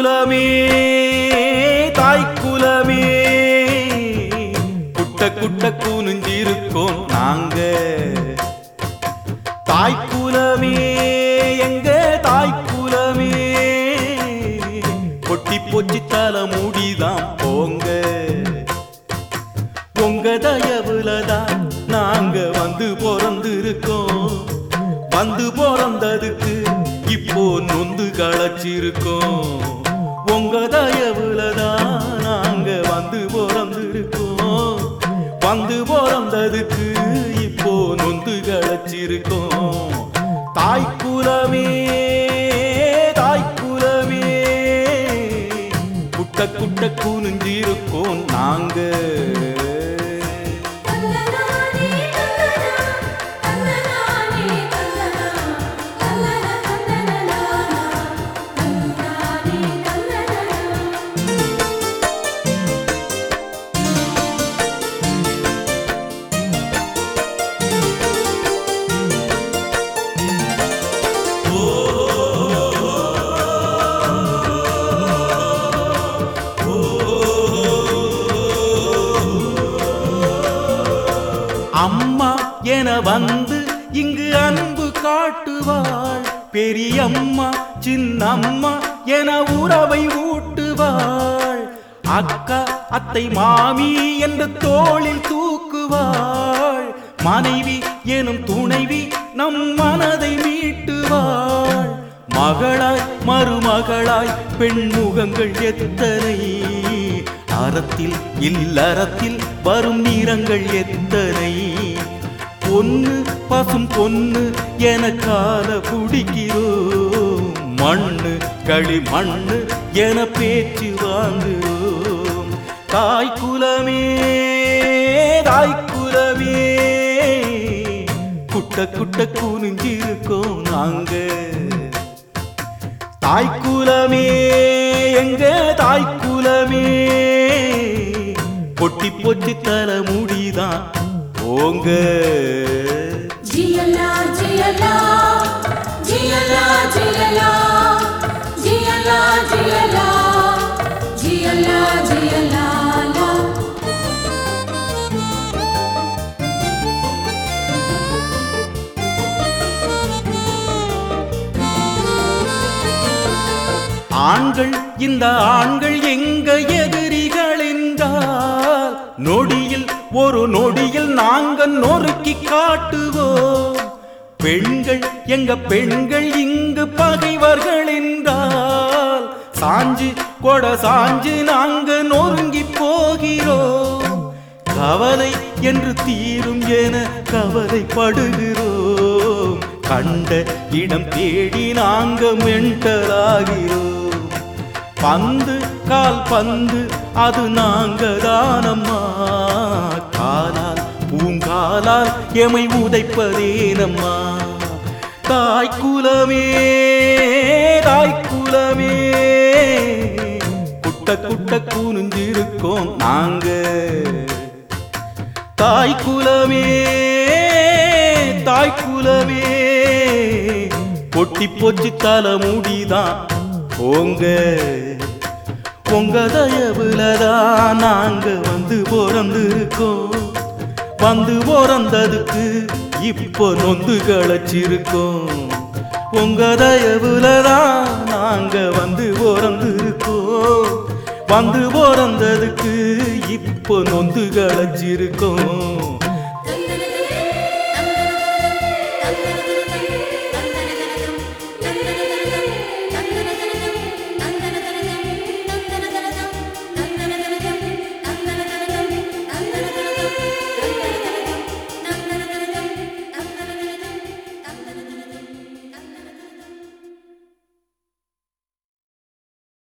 குலமே தாய் குலமே குட்ட குட்ட குனிஞ்சிருக்கோம் நாங்க தாய் குலமே எங்க தாய் குலமே கொட்டி போச்சு தலை முடிதான் போங்க உங்க தயவுலதான் நாங்க வந்து பிறந்திருக்கோம் வந்து பிறந்ததுக்கு இப்போ நொந்து களைச்சிருக்கோம் உங்க தயவுலதான் நாங்க வந்து பிறந்திருக்கோம் வந்து பிறந்ததுக்கு இப்போ நொந்து களைச்சிருக்கோம் தாய் குலமே தாய் குலமே குட்ட குட்ட குனிஞ்சிருக்கோம் நாங்க தன்னனானே தன்னனா தன்னனானே தன்னனா தன்னன தன்னனனா தன்னனானே தன்னனா அம்மா என வந்து இங்கு அன்பு காட்டுவாள் பெரியம்மா சின்னம்மா என உறவை ஊட்டுவாள் அக்கா அத்தை மாமி என்று தோளில் தூக்குவாள் மனைவி எனும் துணைவி நம் மனதை மீட்டுவாள் மகளாய் மருமகளாய் பெண் முகங்கள் எத்தனை அறத்தில் இல்லறத்தில் வரும் நிறங்கள் எத்தனை பொன்னு பசும் பொன்னு என கால குடிக்கிறோம் மண்ணு களி மண்ணு என பேச்சு வாங்குறோம் தாய் குலமே தாய் குலமே குட்ட குட்ட குனிஞ்சிருக்கோம் நாங்க தாய்க்குலமே எங்க தாய்க்குலமே பொட்டி பொட்டி தர முடிதான் போங்க ஜியலா ஜியலா ஜியலா ஜியலா ஜியலா ஜியலா ஜியலா ஜியலா லா ஆண்கள் இந்த ஆண்கள் எங்க எதிரிகள் என்றால் நொடியில் ஒரு நொடியில் நாங்க நொறுக்கி காட்டுவோம் பெண்கள் எங்க பெண்கள் இங்கு பகைவர்கள் என்றால் சாஞ்சு கொட சாஞ்சு நாங்க நொறுங்கி போகிறோம் கவலை என்று தீரும் என கவலைப்படுகிறோம் கண்ட இடம் தேடி நாங்க மென்டலாகிறோம் பந்து கால் பந்து அது நாங்க தானம்மா காலால் பூங்காலால் எமை உதைப்பதேனம்மா தாய் குலமே தாய் குலமே குட்ட குட்ட குனிஞ்சிருக்கோம் நாங்க தாய் குலமே தாய் குலமே பொட்டி பொச்சி தலை முடிதான் போங்க உங்க தயவுலதான் நாங்க வந்து பிறந்திருக்கோம் வந்து பிறந்ததுக்கு இப்போ நொந்து களைச்சிருக்கோம் உங்க தயவுலதான் நாங்க வந்து பிறந்திருக்கோம் வந்து பிறந்ததுக்கு இப்போ நொந்து களைச்சிருக்கோம்